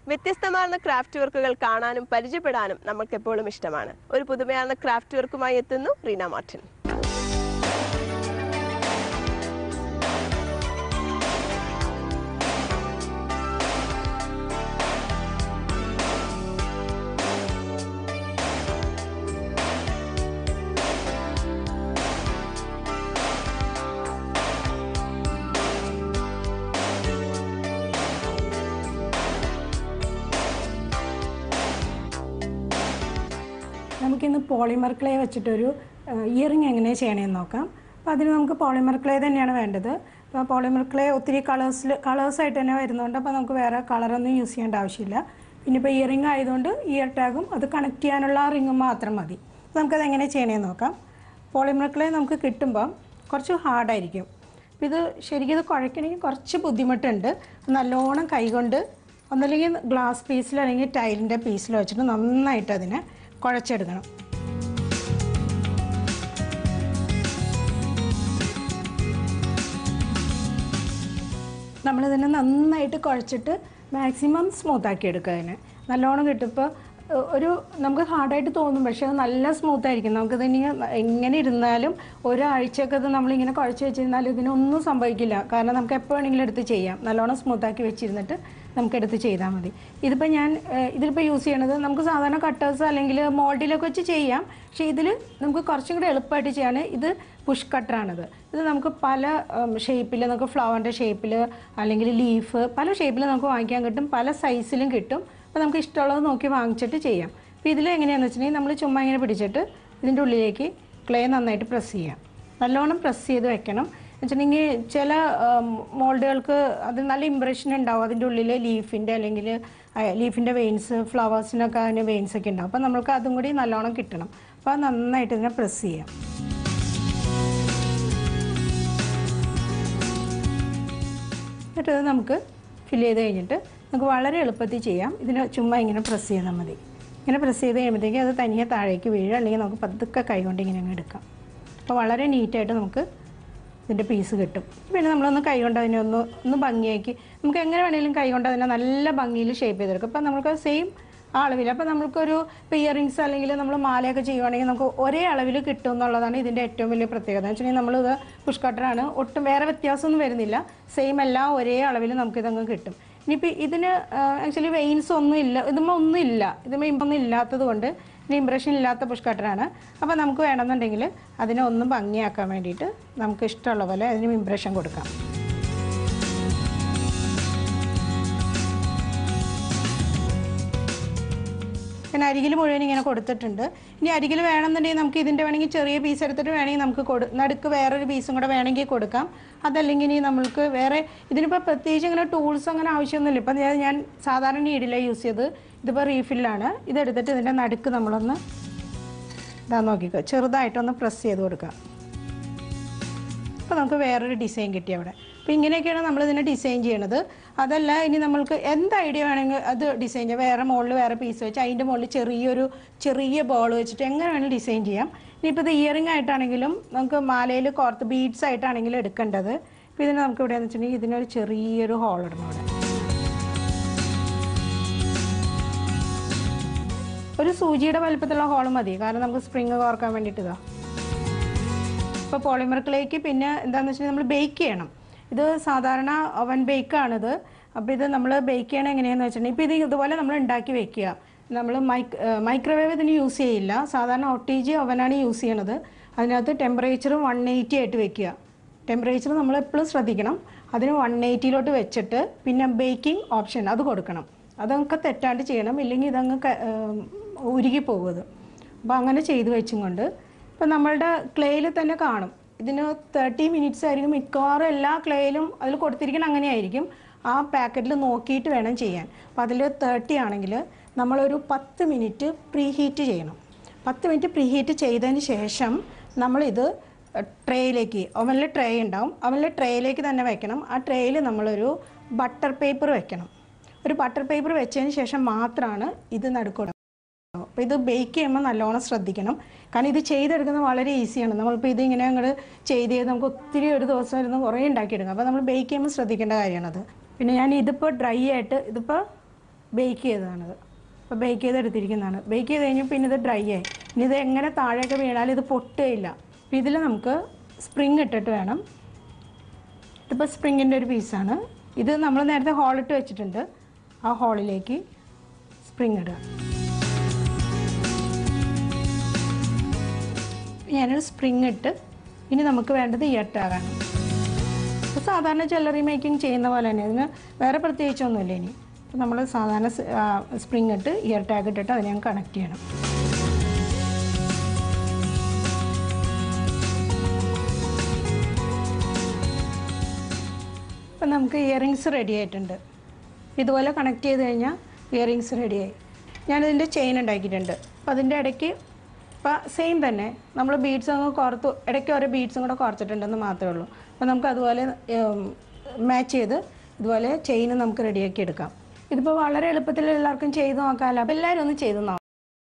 വ്യത്യസ്തമാർന്ന craft വർക്കുകൾ കാണാനും പരിചയപ്പെടാനും നമ്മൾക്ക് എപ്പോഴും ഇഷ്ടമാണ് ഒരു പുതുമയാർന്ന ക്രാഫ്റ്റ് വർക്കുമായി എത്തുന്നു റീന മാർട്ടിൻ നമുക്കിന്ന് പോളിമർ ക്ലേ വെച്ചിട്ടൊരു ഇയറിംഗ് എങ്ങനെ ചെയ്യണമെന്ന് നോക്കാം അപ്പോൾ അതിന് നമുക്ക് പോളിമർ ക്ലേ തന്നെയാണ് വേണ്ടത് അപ്പോൾ പോളിമർ ക്ലേ ഒത്തിരി കളേഴ്സിൽ കളേഴ്സായിട്ട് തന്നെ വരുന്നുണ്ട് അപ്പോൾ നമുക്ക് വേറെ കളറൊന്നും യൂസ് ചെയ്യേണ്ട ആവശ്യമില്ല പിന്നെ ഇപ്പോൾ ഇയറിംഗ് ആയതുകൊണ്ട് ഇയർ ടാഗും അത് കണക്ട് ചെയ്യാനുള്ള റിങ്ങും മാത്രം മതി അപ്പോൾ നമുക്കത് എങ്ങനെ ചെയ്യണമെന്ന് നോക്കാം പോളിമർ ക്ലേ നമുക്ക് കിട്ടുമ്പം കുറച്ച് ഹാർഡായിരിക്കും അപ്പോൾ ഇത് ശരിക്കും ഇത് കുഴയ്ക്കണമെങ്കിൽ കുറച്ച് ബുദ്ധിമുട്ടുണ്ട് നല്ലോണം കൈകൊണ്ട് ഒന്നല്ലെങ്കിൽ ഗ്ലാസ് പീസിൽ അല്ലെങ്കിൽ ടൈലിൻ്റെ പീസിൽ വെച്ചിട്ട് നന്നായിട്ട് അതിനെ കുഴച്ചെടുക്കണം നമ്മളിതിനെ നന്നായിട്ട് കുഴച്ചിട്ട് മാക്സിമം സ്മൂത്താക്കി എടുക്കുക അതിനെ നല്ലോണം കിട്ടും ഇപ്പോൾ ഒരു നമുക്ക് ഹാർഡായിട്ട് തോന്നും പക്ഷേ അത് നല്ല സ്മൂത്ത് ആയിരിക്കും നമുക്കിത് ഇനി എങ്ങനെ ഇരുന്നാലും ഒരാഴ്ചയൊക്കെ ഇത് നമ്മളിങ്ങനെ കുഴച്ച് വെച്ചിരുന്നാൽ ഇതിനൊന്നും സംഭവിക്കില്ല കാരണം നമുക്ക് എപ്പോൾ വേണമെങ്കിലും എടുത്ത് ചെയ്യാം നല്ലോണം സ്മൂത്താക്കി വെച്ചിരുന്നിട്ട് നമുക്ക് എടുത്ത് ചെയ്താൽ മതി ഇതിപ്പോൾ ഞാൻ ഏഹ്, ഇതിലിപ്പോൾ യൂസ് ചെയ്യണത് നമുക്ക് സാധാരണ കട്ടേഴ്സ് അല്ലെങ്കിൽ മോൾഡിലൊക്കെ വെച്ച് ചെയ്യാം പക്ഷേ ഇതിൽ നമുക്ക് കുറച്ചും കൂടെ എളുപ്പമായിട്ട് ചെയ്യാൻ ഇത് പുഷ് കട്ടറാണിത് ഇത് നമുക്ക് പല ഷേപ്പിൽ നമുക്ക് ഫ്ലവറിൻ്റെ ഷേപ്പിൽ അല്ലെങ്കിൽ ലീഫ് പല ഷേപ്പിൽ നമുക്ക് വാങ്ങിക്കാൻ കിട്ടും പല സൈസിലും കിട്ടും അപ്പോൾ നമുക്ക് ഇഷ്ടമുള്ളത് നോക്കി വാങ്ങിച്ചിട്ട് ചെയ്യാം അപ്പോൾ ഇതിൽ എങ്ങനെയാണെന്ന് വെച്ചിട്ടുണ്ടെങ്കിൽ നമ്മൾ ചുമ്മാ ഇങ്ങനെ പിടിച്ചിട്ട് ഇതിൻ്റെ ഉള്ളിലേക്ക് ക്ലേ നന്നായിട്ട് പ്രസ് ചെയ്യാം നല്ലോണം പ്രസ് ചെയ്ത് വെക്കണം വെച്ചിട്ടുണ്ടെങ്കിൽ ചില മോൾഡുകൾക്ക് അത് നല്ല ഇമ്പ്രഷൻ ഉണ്ടാവും അതിൻ്റെ ഉള്ളിൽ ലീഫിൻ്റെ അല്ലെങ്കിൽ ലീഫിൻ്റെ വെയിൻസ് ഫ്ലവേഴ്സിനൊക്കെ അതിന് വെയിൻസ് ഒക്കെ ഉണ്ടാവും അപ്പോൾ നമുക്ക് അതും കൂടി നല്ലോണം കിട്ടണം അപ്പോൾ അത് നന്നായിട്ട് ഇതിനെ പ്രസ് ചെയ്യാം എന്നിട്ട് ഇത് നമുക്ക് ഫില്ല് ചെയ്ത് കഴിഞ്ഞിട്ട് നമുക്ക് വളരെ എളുപ്പത്തിൽ ചെയ്യാം ഇതിന് ചുമ്മാ ഇങ്ങനെ പ്രസ് ചെയ്താൽ മതി ഇങ്ങനെ പ്രസ് ചെയ്ത് കഴിയുമ്പോഴത്തേക്കും അത് തനിയെ താഴേക്ക് വീഴുക അല്ലെങ്കിൽ നമുക്ക് പതുക്കെ കൈകൊണ്ട് ഇങ്ങനെ അങ്ങ് എടുക്കാം അപ്പോൾ വളരെ നീറ്റായിട്ട് നമുക്ക് ഇതിൻ്റെ പീസ് കിട്ടും പിന്നെ നമ്മളൊന്ന് കൈകൊണ്ട് അതിനെ ഒന്ന് ഒന്ന് ഭംഗിയാക്കി നമുക്ക് എങ്ങനെ വേണമെങ്കിലും കൈകൊണ്ട് അതിനെ നല്ല ഭംഗിയിൽ ഷേപ്പ് ചെയ്തെടുക്കും അപ്പോൾ നമുക്ക് സെയിം ആ അളവിൽ അപ്പോൾ നമുക്കൊരു ഇപ്പോൾ ഇയറിങ്സ് അല്ലെങ്കിൽ നമ്മൾ മാലയൊക്കെ ചെയ്യുവാണെങ്കിൽ നമുക്ക് ഒരേ അളവിൽ കിട്ടും എന്നുള്ളതാണ് ഇതിൻ്റെ ഏറ്റവും വലിയ പ്രത്യേകത എന്ന് വെച്ചിട്ടുണ്ടെങ്കിൽ നമ്മളിത് പുഷ് കട്ടറാണ് ഒട്ടും വേറെ വ്യത്യാസമൊന്നും വരുന്നില്ല സെയിം എല്ലാം ഒരേ അളവിൽ നമുക്കിതങ്ങ് കിട്ടും ഇനിയിപ്പോൾ ഇതിന് ആക്ച്വലി വെയിൻസ് ഒന്നും ഇല്ല ഇതുമ്പോൾ ഒന്നും ഇല്ല ഇതുമ്പോൾ ഇമ്പൊന്നും ഇല്ലാത്തത് കൊണ്ട് ഇതിന് ഇമ്പ്രഷൻ ഇല്ലാത്ത പുഷ് കട്ടറാണ് അപ്പോൾ നമുക്ക് വേണമെന്നുണ്ടെങ്കിൽ അതിനെ ഒന്നും ഭംഗിയാക്കാൻ വേണ്ടിയിട്ട് നമുക്ക് ഇഷ്ടമുള്ള പോലെ അതിന് ഇമ്പ്രഷൻ കൊടുക്കാം പിന്നെ അരികിൽ മുഴുവൻ ഇങ്ങനെ കൊടുത്തിട്ടുണ്ട് ഇനി അരികിൽ വേണമെന്നുണ്ടെങ്കിൽ നമുക്ക് ഇതിൻ്റെ വേണമെങ്കിൽ ചെറിയ പീസ് എടുത്തിട്ട് വേണമെങ്കിൽ നമുക്ക് കൊടു നടുക്ക് വേറൊരു പീസും കൂടെ വേണമെങ്കിൽ കൊടുക്കാം അതല്ലെങ്കിൽ ഇനി നമ്മൾക്ക് വേറെ ഇതിനിപ്പോൾ പ്രത്യേകിച്ച് ഇങ്ങനെ ടൂൾസ് അങ്ങനെ ആവശ്യമൊന്നുമില്ല ഇപ്പം ഞാൻ ഞാൻ സാധാരണ നീഡില യൂസ് ചെയ്ത് ഇതിപ്പോൾ റീഫില്ലാണ് ഇതെടുത്തിട്ട് ഇതിൻ്റെ നടുക്ക് നമ്മളൊന്ന് ഇതാ നോക്കിക്കോ ചെറുതായിട്ടൊന്ന് പ്രസ് ചെയ്ത് കൊടുക്കാം അപ്പോൾ നമുക്ക് വേറൊരു ഡിസൈൻ കിട്ടി അവിടെ അപ്പോൾ ഇങ്ങനെയൊക്കെയാണ് നമ്മൾ ഇതിനെ ഡിസൈൻ ചെയ്യണത് അതല്ല ഇനി നമ്മൾക്ക് എന്ത് ഐഡിയ വേണമെങ്കിൽ അത് ഡിസൈൻ ചെയ്യാം വേറെ മുകളിൽ വേറെ പീസ് വെച്ച് അതിൻ്റെ മുകളിൽ ചെറിയൊരു ചെറിയ ബോൾ വെച്ചിട്ട് എങ്ങനെ വേണമെങ്കിലും ഡിസൈൻ ചെയ്യാം ഇനിയിപ്പോൾ ഇത് ഇയറിംഗ് ആയിട്ടാണെങ്കിലും നമുക്ക് മാലയിൽ കോർത്ത് ബീഡ്സ് ആയിട്ടാണെങ്കിലും എടുക്കേണ്ടത് ഇപ്പോൾ ഇതിന് നമുക്ക് ഇവിടെ വെച്ചിട്ടുണ്ടെങ്കിൽ ഇതിനൊരു ചെറിയൊരു ഹോൾ ഇടണം അവിടെ ഒരു സൂചിയുടെ വലുപ്പത്തിലുള്ള ഹോൾ മതി കാരണം നമുക്ക് സ്പ്രിങ് കോർക്കാൻ വേണ്ടിയിട്ട് ഇതാ ഇപ്പോൾ പോളിമർക്കിലേക്ക് പിന്നെ എന്താണെന്ന് വെച്ചാൽ നമ്മൾ ബേക്ക് ചെയ്യണം ഇത് സാധാരണ ഓവൻ ബേക്കാണിത് അപ്പോൾ ഇത് നമ്മൾ ബേക്ക് ചെയ്യണം എങ്ങനെയാണെന്ന് വെച്ചിട്ടുണ്ടെങ്കിൽ ഇപ്പോൾ ഇത് ഇതുപോലെ നമ്മൾ ഉണ്ടാക്കി വെക്കുക നമ്മൾ മൈക്ക് മൈക്രോവേവ് ഇതിന് യൂസ് ചെയ്യില്ല സാധാരണ ഒ ടി ജി ഓവനാണ് യൂസ് ചെയ്യണത് അതിനകത്ത് ടെമ്പറേച്ചർ വൺ എയ്റ്റി ആയിട്ട് വെക്കുക ടെമ്പറേച്ചർ നമ്മൾ എപ്പോഴും ശ്രദ്ധിക്കണം അതിന് വൺ എയ്റ്റിയിലോട്ട് വെച്ചിട്ട് പിന്നെ ബേക്കിംഗ് ഓപ്ഷൻ അത് കൊടുക്കണം അതൊക്കെ തെറ്റാണ്ട് ചെയ്യണം ഇല്ലെങ്കിൽ ഇതങ്ങ് ക- ഏം, ഉരുകി പോകും അത് അപ്പോൾ അങ്ങനെ ചെയ്ത് വെച്ചും കൊണ്ട് ഇപ്പം നമ്മളുടെ ക്ലേയിൽ തന്നെ കാണും ഇതിന് തേർട്ടി മിനിറ്റ്സ് ആയിരിക്കും മിക്കവാറും എല്ലാ ക്ലേയിലും അതിൽ കൊടുത്തിരിക്കണം അങ്ങനെയായിരിക്കും ആ പാക്കറ്റിൽ നോക്കിയിട്ട് വേണം ചെയ്യാൻ അപ്പോൾ അതിൽ തേർട്ടി ആണെങ്കിൽ നമ്മളൊരു പത്ത് മിനിറ്റ് പ്രീ ഹീറ്റ് ചെയ്യണം പത്ത് മിനിറ്റ് പ്രീ ഹീറ്റ് ചെയ്തതിന് ശേഷം നമ്മളിത് ട്രേയിലേക്ക് അവനിൽ ട്രേ ഉണ്ടാവും അവനിൽ ട്രേയിലേക്ക് തന്നെ വെക്കണം ആ ട്രേയിൽ നമ്മളൊരു ബട്ടർ പേപ്പർ വെക്കണം ഒരു ബട്ടർ പേപ്പർ വെച്ചതിന് ശേഷം മാത്രമാണ് ഇത് നടുക്കൂടെ അപ്പോൾ ഇത് ബേക്ക് ചെയ്യുമ്പോൾ നല്ലോണം ശ്രദ്ധിക്കണം കാരണം ഇത് ചെയ്തെടുക്കുന്നത് വളരെ ഈസിയാണ് നമ്മളിപ്പോൾ ഇത് ഇങ്ങനെ അങ്ങോട്ട് ചെയ്ത് ചെയ്ത് നമുക്ക് ഒത്തിരി ഒരു ദിവസം ഇരുന്ന് കുറേ ഉണ്ടാക്കിയെടുക്കാം അപ്പോൾ നമ്മൾ ബേക്ക് ചെയ്യുമ്പോൾ ശ്രദ്ധിക്കേണ്ട കാര്യമാണത് പിന്നെ ഞാൻ ഇതിപ്പോൾ ഡ്രൈ ആയിട്ട് ഇതിപ്പോൾ ബേക്ക് ചെയ്തതാണിത് അപ്പോൾ ബേക്ക് ചെയ്ത് എടുത്തിരിക്കുന്നതാണ് ബേക്ക് ചെയ്ത് കഴിഞ്ഞാൽ പിന്നെ ഇത് ഡ്രൈ ആയി ഇനി ഇത് എങ്ങനെ താഴേക്ക് വീണാലും ഇത് പൊട്ടുകയില്ല അപ്പോൾ ഇതിൽ നമുക്ക് സ്പ്രിങ് ഇട്ടിട്ട് വേണം ഇതിപ്പോൾ സ്പ്രിങ്ങിൻ്റെ ഒരു പീസാണ് ഇത് നമ്മൾ നേരത്തെ ഹോളിട്ട് വെച്ചിട്ടുണ്ട് ആ ഹോളിലേക്ക് സ്പ്രിങ് ഇടുക ഞാനൊരു സ്പ്രിങ് ഇട്ട് ഇനി നമുക്ക് വേണ്ടത് ഇയർ ടാഗാണ് ഇപ്പോൾ സാധാരണ ജ്വല്ലറി മേക്കിംഗ് ചെയ്യുന്ന പോലെ തന്നെ ഇതിന് വേറെ പ്രത്യേകിച്ചൊന്നുമില്ല ഇനി അപ്പോൾ നമ്മൾ സാധാരണ സ്പ്രിങ് ഇട്ട് ഇയർ ടാഗ് ഇട്ടിട്ട് അതിനെ കണക്ട് ചെയ്യണം ഇപ്പം നമുക്ക് ഇയറിങ്സ് റെഡി ആയിട്ടുണ്ട് ഇതുപോലെ കണക്ട് ചെയ്ത് കഴിഞ്ഞാൽ ഇയറിങ്സ് റെഡിയായി ഞാനിതിൻ്റെ ചെയിൻ ഉണ്ടാക്കിയിട്ടുണ്ട് അപ്പോൾ അതിൻ്റെ ഇടയ്ക്ക് ഇപ്പോൾ സെയിം തന്നെ നമ്മൾ ബീഡ്സ് അങ്ങ് കുറത്ത് ഇടയ്ക്ക് ഓരോ ബീഡ്സും കൂടെ കുറച്ചിട്ടുണ്ടെന്ന് മാത്രമേ ഉള്ളൂ അപ്പോൾ നമുക്ക് അതുപോലെ മാച്ച് ചെയ്ത് ഇതുപോലെ ചെയിൻ നമുക്ക് റെഡിയാക്കി എടുക്കാം ഇതിപ്പോൾ വളരെ എളുപ്പത്തിൽ എല്ലാവർക്കും ചെയ്ത് നോക്കാമല്ലോ അപ്പോൾ എല്ലാവരും ഒന്ന് ചെയ്ത് നോക്കാം